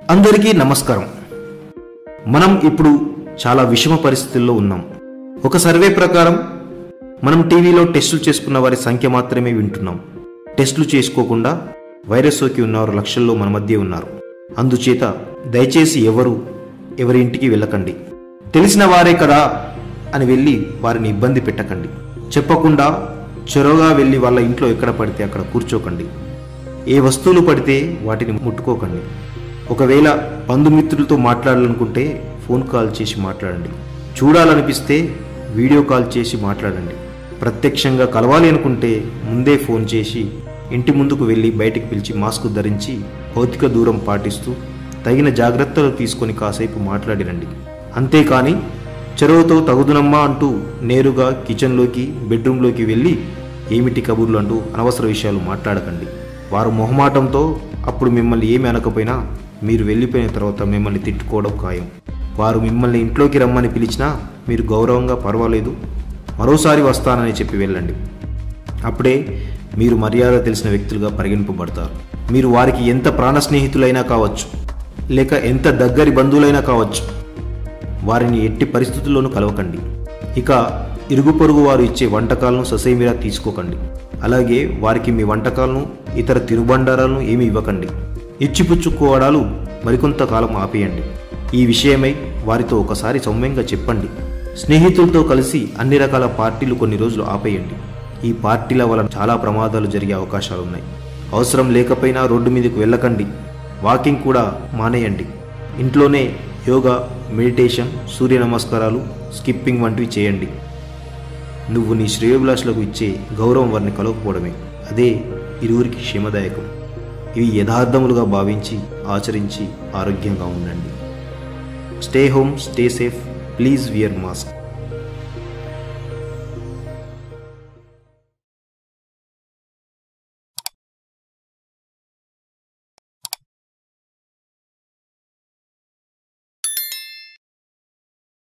అందరికీ నమస్కారం మనం ఇప్పుడు చాలా విషమ పరిస్థితుల్లో ఉన్నాం ఒక సర్వే ప్రకారం మనం టీవీలో టెస్టులు చేసుకున్న వారి సంఖ్య మాత్రమే వింటున్నాం టెస్టులు చేసుకోకుండా వైరస్ సోకి ఉన్నవారు లక్షల్లో మన మధ్య ఉన్నారు అందుచేత దయచేసి ఎవరు ఎవరి ఇంటికి వెళ్ళకండి తెలిసిన వారే కదా అని వెళ్ళి వారిని ఇబ్బంది పెట్టకండి చెప్పకుండా చొరవగా వెళ్ళి వాళ్ళ ఇంట్లో ఎక్కడ పడితే అక్కడ కూర్చోకండి ఏ వస్తువులు పడితే వాటిని ముట్టుకోకండి ఒకవేళ బంధుమిత్రులతో మాట్లాడాలనుకుంటే ఫోన్ కాల్ చేసి మాట్లాడండి చూడాలనిపిస్తే వీడియో కాల్ చేసి మాట్లాడండి ప్రత్యక్షంగా కలవాలి అనుకుంటే ముందే ఫోన్ చేసి ఇంటి ముందుకు వెళ్ళి బయటికి పిలిచి మాస్క్ ధరించి భౌతిక దూరం పాటిస్తూ తగిన జాగ్రత్తలు తీసుకొని కాసేపు మాట్లాడిరండి అంతేకాని చెరువుతో తగుదునమ్మా అంటూ నేరుగా కిచెన్లోకి బెడ్రూమ్లోకి వెళ్ళి ఏమిటి కబుర్లు అంటూ అనవసర విషయాలు మాట్లాడకండి వారు మొహమాటంతో అప్పుడు మిమ్మల్ని ఏమి అనకపోయినా మీరు వెళ్ళిపోయిన తర్వాత మిమ్మల్ని తిట్టుకోవడం ఖాయం వారు మిమ్మల్ని ఇంట్లోకి రమ్మని పిలిచినా మీరు గౌరవంగా పర్వాలేదు మరోసారి వస్తానని చెప్పి వెళ్ళండి అప్పుడే మీరు మర్యాద తెలిసిన వ్యక్తులుగా పరిగణింపబడతారు మీరు వారికి ఎంత ప్రాణ స్నేహితులైనా కావచ్చు లేక ఎంత దగ్గరి బంధువులైనా కావచ్చు వారిని ఎట్టి పరిస్థితుల్లోనూ కలవకండి ఇక ఇరుగు పొరుగు వారు ఇచ్చే వంటకాలను ససేమిరా తీసుకోకండి అలాగే వారికి మీ వంటకాలను ఇతర తిరుబండారాలను ఏమీ ఇవ్వకండి ఇచ్చిపుచ్చుకోవడాలు మరికొంత కాలం ఆపేయండి ఈ విషయమై వారితో ఒకసారి సౌమ్యంగా చెప్పండి స్నేహితులతో కలిసి అన్ని రకాల పార్టీలు కొన్ని రోజులు ఆపేయండి ఈ పార్టీల వలన చాలా ప్రమాదాలు జరిగే అవకాశాలు ఉన్నాయి అవసరం లేకపోయినా రోడ్డు మీదకు వెళ్ళకండి వాకింగ్ కూడా మానేయండి ఇంట్లోనే యోగా మెడిటేషన్ సూర్య నమస్కారాలు స్కిప్పింగ్ వంటివి చేయండి నువ్వు నీ శ్రేయోభిలాషులకు ఇచ్చే గౌరవం వారిని కలవకపోవడమే అదే ఇరువురికి క్షేమదాయకం ఇవి యథార్థములుగా భావించి ఆచరించి ఆరోగ్యంగా ఉండండి stay home stay safe please wear mask